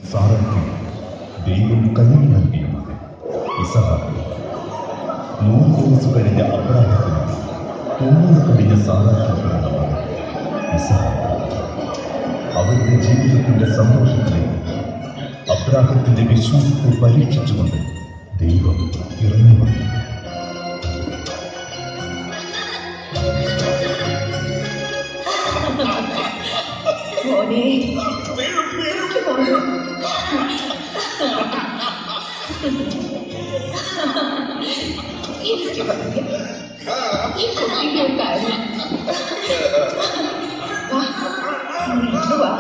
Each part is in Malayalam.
സാറാക്ക് ദൈവം കനിവ് നൽകിയ മകൻ ഇസഹാക്ക് നൂറ് വയസ്സ് കഴിഞ്ഞ അബ്രാഹത്തിന് തൊണ്ണൂറ് കഴിഞ്ഞ സാറാക്ക് പിറന്ന മകൻ ഇസഹാക്ക് അവരുടെ ജീവിതത്തിന്റെ സന്തോഷത്തിലേക്ക് അബ്രാഹത്തിന്റെ വിശ്വാസത്തെ പരീക്ഷിച്ചുകൊണ്ട് ദൈവം ഇറങ്ങി വന്നു മോനെ എനിക്ക് മോനെ എനിക്ക് വയ്യ. ഈ കുട്ടിക്ക് ഒരു കാര്യം വാ ഇങ്ങോട്ട് വാ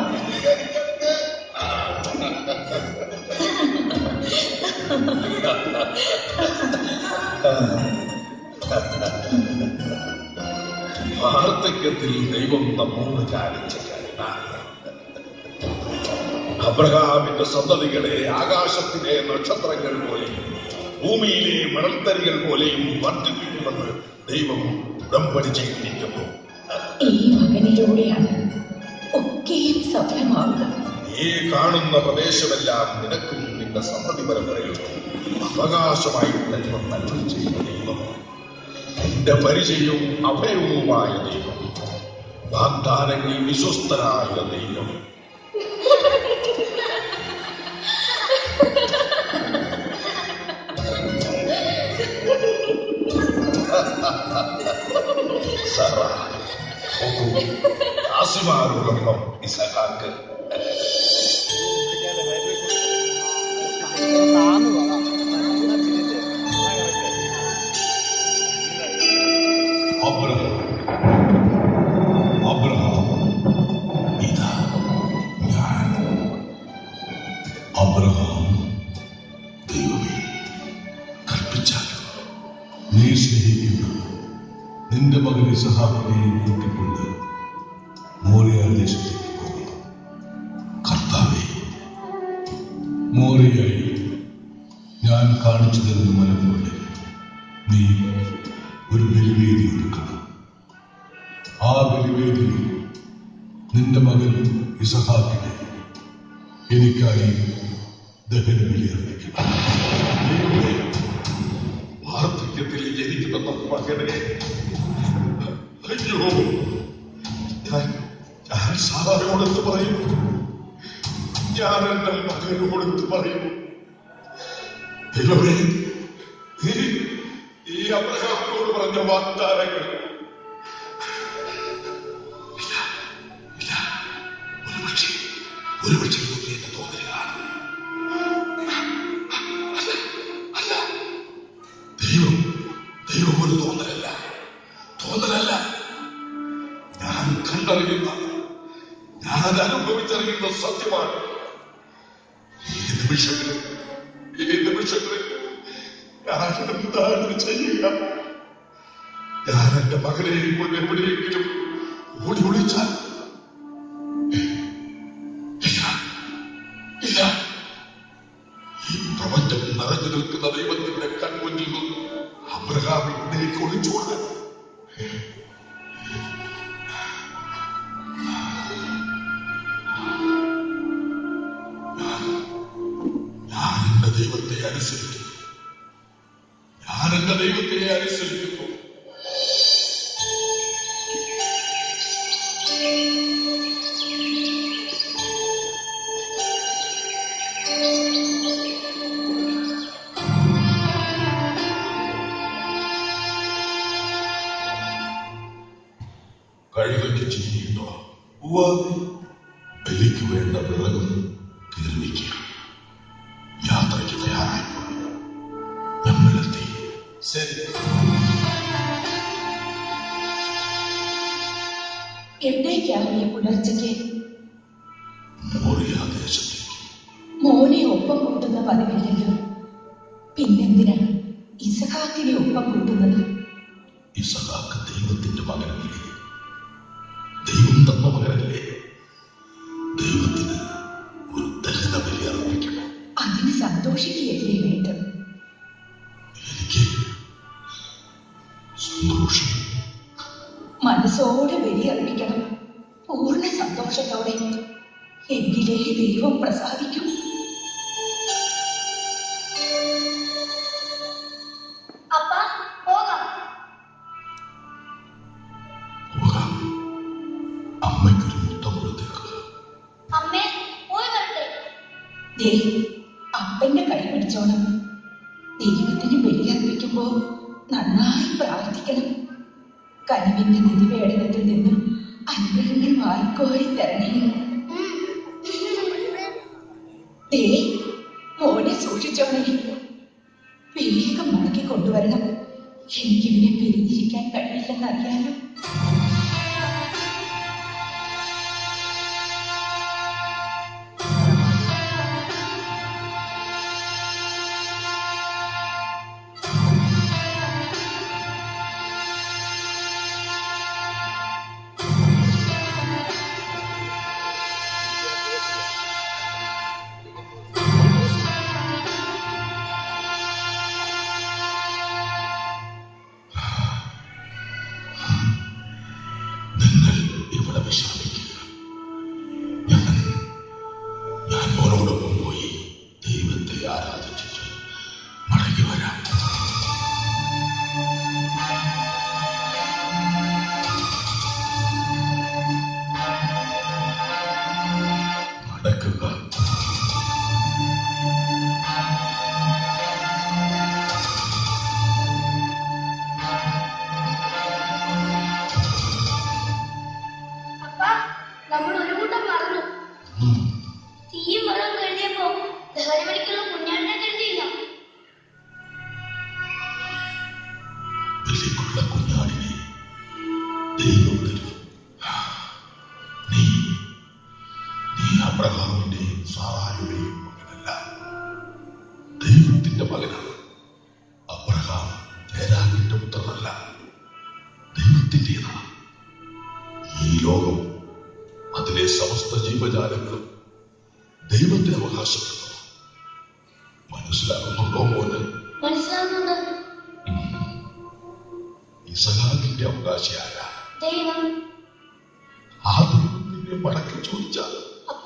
വാർദ്ധക്യത്തിൽ ദൈവം നമ്മോട് കാണിച്ച കരുണ അബ്രഹാമിന്റെ സന്തതികളെ ആകാശത്തിലെ നക്ഷത്രങ്ങൾ പോലെയും ഭൂമിയിലെ മണൽത്തരികൾ പോലെയും വർദ്ധിപ്പിക്കുമെന്ന് ദൈവം ഉടമ്പടി ചെയ്തിരിക്കുന്നു ഈ മകനിലൂടെയാണ് ഒക്കെയും സഫലമാവുക നീ കാണുന്ന പ്രദേശമെല്ലാം നിനക്കും നിന്റെ സന്തതി പരമ്പരകൾക്കും അവകാശമായി ദൈവം നൽകി ചെയ്യുന്ന ദൈവം നിന്റെ പരിചയവും അഭയവുമായ ദൈവം വാഗ്ദാനങ്ങളിൽ വിശ്വസ്തനായ ദൈവം സറ നോക്കൂ ആസിമാരോടൊപ്പം ഇസഹാക്ക് അബ്രഹാം അബ്രഹാം ഇതാ ഞാൻ അബ്രഹാം ദൈവമേ കൽപ്പിച്ചാലോ നീ സ്നേഹിക്കുന്ന നിന്റെ മകൻ ഇസഹാക്കിനെ കൂട്ടിക്കൊണ്ട് മോറിയ ദേശത്തേക്ക് പോകുന്നു കർത്താവേ മോറിയായി ഞാൻ കാണിച്ചു തരുന്ന മലമുകളിൽ നീ ഒരു ബലിവേദി ഒരുക്കണം ആ ബലിവേദിയിൽ നിന്റെ മകൻ ഇസഹാക്കിനെ എനിക്കായി ദഹന ബലി അർപ്പിക്കണം ദൈവമേ, വാർദ്ധക്യത്തിൽ എനിക്ക് തന്ന മകനെ അയ്യോ ഞാൻ ഞാൻ സാറായോട് എന്ത് പറയും ഞാൻ എന്റെ മകനോട് എന്ത് പറയും ദൈവമേ നീ ഈ അബ്രഹാമിനോട് പറഞ്ഞ വാഗ്ദാനങ്ങൾ ഇല്ല, ഇല്ല, ഒരുപക്ഷെ ഒരുപക്ഷെ ഇതൊക്കെ എന്റെ തോന്നലാണ് അല്ല ദൈവം ദൈവം ഒരു തോന്നലല്ല തോന്നലല്ല ഞാൻ കണ്ടറിയുന്ന ഞാൻ അനുഭവിച്ചറിയുന്ന സത്യമാണ് ഈ നിമിഷങ്ങളിൽ ഈ നിമിഷങ്ങളിൽ ഞാൻ എന്താണ് ചെയ്യുക ഞാൻ എന്റെ മകനെ ഇപ്പോൾ എവിടെയെങ്കിലും ഓടി ഒളിച്ചാൽ ഇല്ല ഇല്ല ഈ പ്രപഞ്ചം നിറഞ്ഞു നിൽക്കുന്ന ദൈവത്തിന്റെ കൺമുന്നിൽ നിന്ന് അബ്രഹാം ഇവിടേക്ക് ഒളിച്ചുകൊണ്ട് ഞാൻ ഞാൻ എന്റെ ദൈവത്തെ അനുസരിക്കുന്നു ഞാൻ എന്റെ ദൈവത്തെ അനുസരിക്കുന്നു കഴുകയ്ക്ക് ചീനിയുണ്ടോ ബലിക്ക് വേണ്ട വിറകും കീർവിക്കുക യാത്രയ്ക്ക് തയ്യാറായപ്പോൾ ഞങ്ങളെത്തി ശരി എവിടേക്കാണ് ഈ പുലർച്ചയ്ക്ക് മോറിയ ദേശത്തേക്ക് മോനെ ഒപ്പം കൂട്ടുന്ന പതിവില്ലല്ലോ പിന്നെന്തിനാ ഇസഹാക്കിനെ ഒപ്പം കൂട്ടുന്നത് ഇസഹാക്ക് ദൈവത്തിന്റെ മകനല്ലേ ദൈവം തന്ന മകനല്ലേ ദൈവത്തിന് ഒരു ദഹന ബലി അർപ്പിക്കണം അതിന് സന്തോഷിക്കുകയല്ലേ വേണ്ടത് എനിക്ക് സന്തോഷം മനസ്സോടെ ബലിയർപ്പിക്കണം പൂർണ്ണ സന്തോഷത്തോടെ എങ്കിലേ ദൈവം പ്രസാദിക്കും ദേ അപ്പന്റെ കൈ പിടിച്ചോണം ദൈവത്തിന് ബലിയർപ്പിക്കുമ്പോ നന്നായി പ്രാർത്ഥിക്കണം കനിവിന്റെ നിധിവേടനത്തിൽ നിന്നും അനുഗ്രഹങ്ങൾ വാരിക്കോരി തരണേ ദേ മോനെ സൂക്ഷിച്ചോണേ വേഗം മടക്കി കൊണ്ടുവരണം എനിക്കിതിനെ പിരിഞ്ഞിരിക്കാൻ കഴിയില്ലെന്നറിയാലോ നിങ്ങൾ ഇവിടെ വിശ്രമിക്കുക ഞാൻ ഞാൻ മോനോടൊപ്പം പോയി ദൈവത്തെ ആരാധിച്ചിട്ട് മടങ്ങി വരാം നടക്കുക അപ്പ നമ്മൾ ഒരു കൂട്ടം മറന്നു ഉം. തീയും വെള്ളം കരുതിയപ്പോ ലഹരി മണിക്കുള്ള കുഞ്ഞാടിനെ കരുതിയില്ല ബലിക്കുള്ള കുഞ്ഞാടിനെ ദൈവം തരും നീ നീ അബ്രഹാമിന്റെയും സാറായുടെയും മകനല്ല ദൈവത്തിന്റെ മകനാണ് അബ്രഹാം തേരാകിന്റെ പുത്രനല്ല ദൈവത്തിന്റേതാണ് ഈ ലോകം അതിലെ സമസ്ത ജീവജാലങ്ങളും ദൈവത്തിന് അവകാശപ്പെടുന്നു മനസ്സിലാക്കുന്നുണ്ടോ മോന് മനസ്സിലാവുന്നുണ്ട് ഇസഹാക്കിന്റെ അവകാശിയായ ദൈവം ആ ദൈവം നിന്നെ മടക്കി ചോദിച്ചാൽ അപ്പ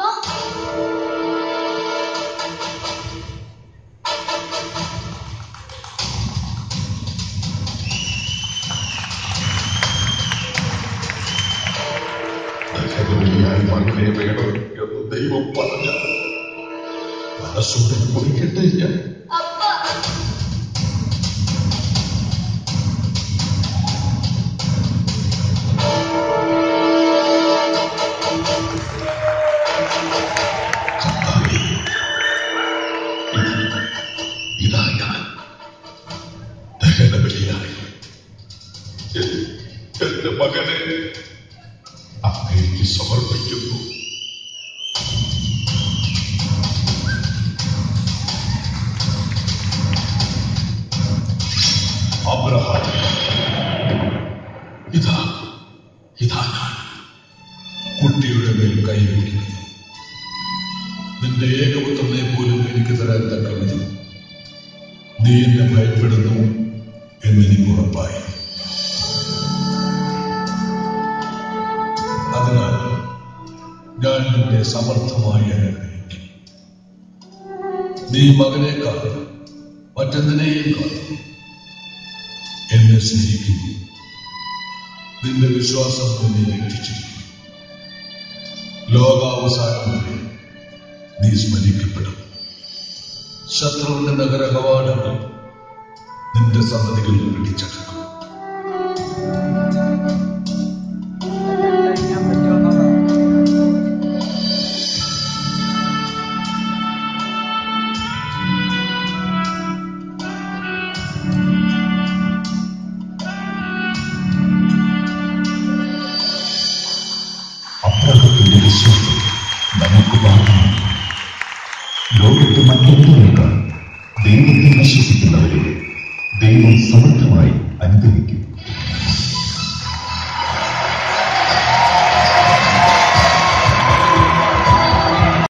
ദഹനബലിയായി മകനെ വേണം എന്ന് ദൈവം പറഞ്ഞ മനസ്സോടെ കുറിക്കട്ടെ ഞാൻ അപ്പ കർത്താവേ, ഇതാ ഞാൻ ദഹനബലിയായി എ- എന്റെ മകനെ അങ്ങേക്ക് സമർപ്പിക്കുന്നു അബ്രഹാം ഇതാ ഇതാ ഞാൻ കുട്ടിയുടെ മേൽ കൈ പിടിക്കുന്നു നിന്റെ ഏകപുത്രനെ പോലും എനിക്ക് തരാൻ തക്കവിധം നീ എന്നെ ഭയപ്പെടുന്നു എന്നെനിക്ക് ഉറപ്പായി അതിനാൽ ഞാൻ നിന്നെ സമർത്ഥമായി അനുഗ്രഹിക്കും നീ മകനേക്കാൾ മറ്റെന്തിനേയും കാത്തു എന്നെ സ്നേഹിക്കുന്നു നിന്റെ വിശ്വാസം നിന്നെ രക്ഷിച്ചിരിക്കുന്നു ലോകാവസാനം വരെ നീ സ്മരിക്കപ്പെടും ശത്രുവിന്റെ നഗര കവാടങ്ങൾ നിന്റെ സന്തതികൾ പിടിച്ചടക്കും അബ്രഹത്തിന്റെ വിശ്വാസം നമുക്ക് ബാധകമാണ് ലോകത്ത് മറ്റെന്തിനേക്കാൾ ദൈവത്തിൽ വിശ്വസിക്കുന്നവരെ ദൈവം സമർത്ഥമായി അനുഗ്രഹിക്കും